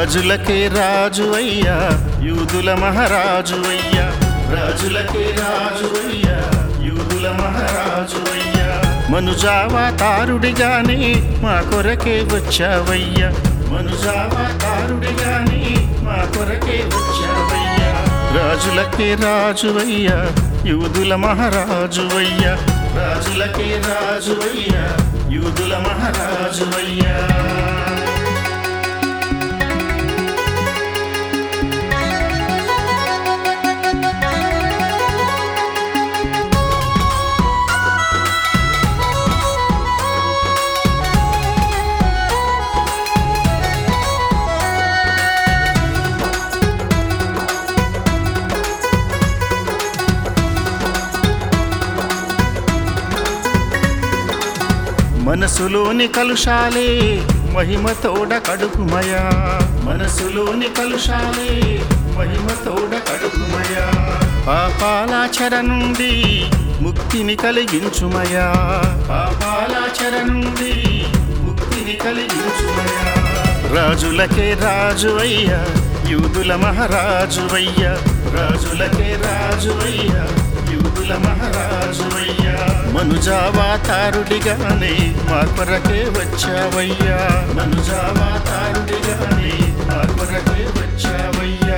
రాజులకే రాజు అయ్యా యూదుల మహారాజు అయ్యా రాజులకే రాజు అయ్యా యూదుల మహారాజు అయ్యా మనుజావతారుడిగానే మా కొరకే వచ్చావయ్యా మనుజావతారుడిగానే మా కొరకే వచ్చావయ్యా రాజులకే రాజు అయ్యా యూదుల మహారాజు అయ్యా రాజులకే రాజు అయ్యా యూదుల మహారాజు అయ్యా మనసులోని కలుషాలే మహిమతోడ కడుకుమయా మనసులోని కలుషాలే మహిమతోడ కడుకుమయా పాపాలాచర నుండి ముక్తిని కలిగించుమయా పాపాలాచర నుండి ముక్తిని కలిగించుమయా రాజులకే రాజు అయ్యా యూదుల మహారాజు అయ్యా రాజులకే రాజు అయ్యా యూదుల మహారాజు అయ్యా మనుజావాతారుడిగానే మా కొరకే వచ్చావయ్యా మనుజావాతారుడిగానే మా కొరకే వచ్చావయ్యా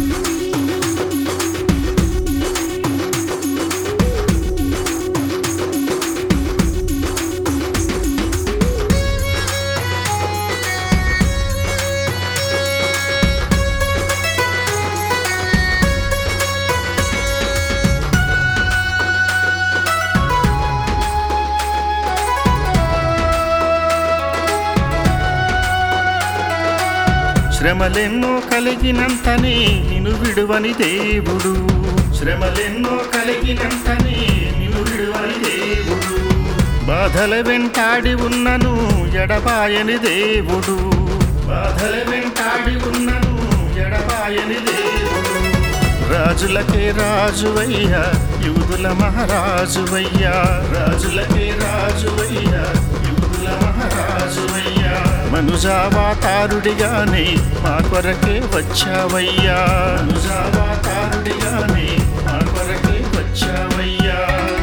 శ్రమలెన్నో కలిగినంతనే నిన్ను విడువని దేవుడు శ్రమలెన్నో కలిగినంతనే నిన్ను విడువని దేవుడు బాధల వెంటాడి ఉన్నను ఎడబాయని దేవుడు బాధల వెంటాడి ఉన్నను ఎడబాయని దేవుడు రాజులకే రాజువయ్యా యూదుల మహారాజువయ్యా రాజులకే రాజువయ్యా యూదుల మహారాజువయ్యా మనుజావాతారుడిగానే మా కొరకే వచ్చావయ్యా మనుజావాతారుడిగానే మా కొరకే వచ్చావయ్యా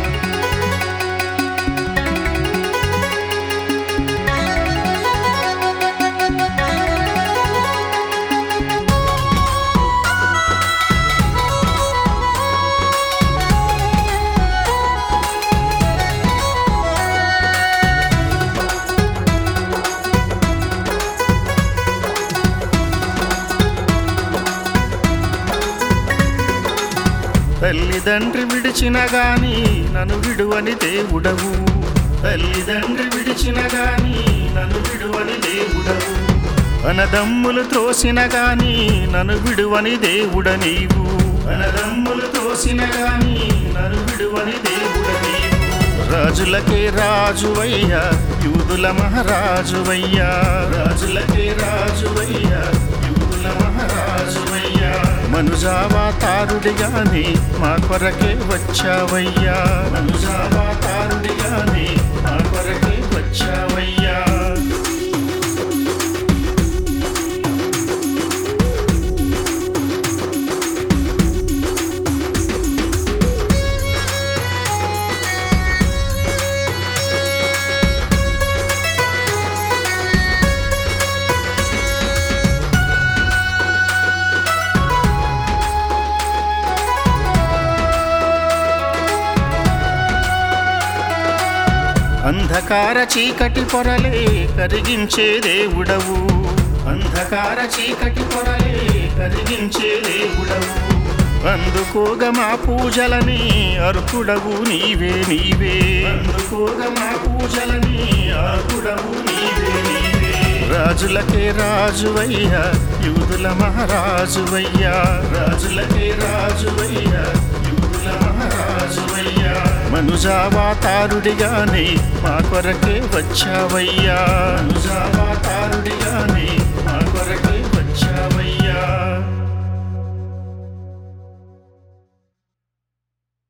తల్లిదండ్రి విడిచిన గాని నన్ను విడువని దేవుడవు తల్లిదండ్రి విడిచిన గాని నన్ను విడువని దేవుడవు అనదమ్ములు త్రోసిన గాని నన్ను విడువని దేవుడ నీవు అనదమ్ములు త్రోసిన గాని నన్ను విడువని దేవుడ నీవు రాజులకే రాజువయ్యా యూదుల మహారాజువయ్యా రాజులకే రాజువయ్యా యూదుల మహారాజువయ్యా మనుజావాతారుడిగానే మా కొరకే వచ్చావయ్యా మనుజావాతారుడిగానే మా కొరకే వచ్చావయ్యా అంధకార చీకటి పొరలే కరిగించే దేవుడవు అంధకార చీకటి పొరలే కరిగించే దేవుడవు అందుకోగ మా పూజలని అర్పుడవు నీవే నీవే అందుకోగ మా పూజలని అర్పుడవు నీవే నీవే రాజులకే రాజువయ్యా యూదుల మహారాజువయ్యా రాజులకే రాజువయ్యా యూదుల మహారాజువయ్యా మనుజావాతారుడిగానే మా కొరకే వచ్చావయ్యా మనుజావాతారుడిగానే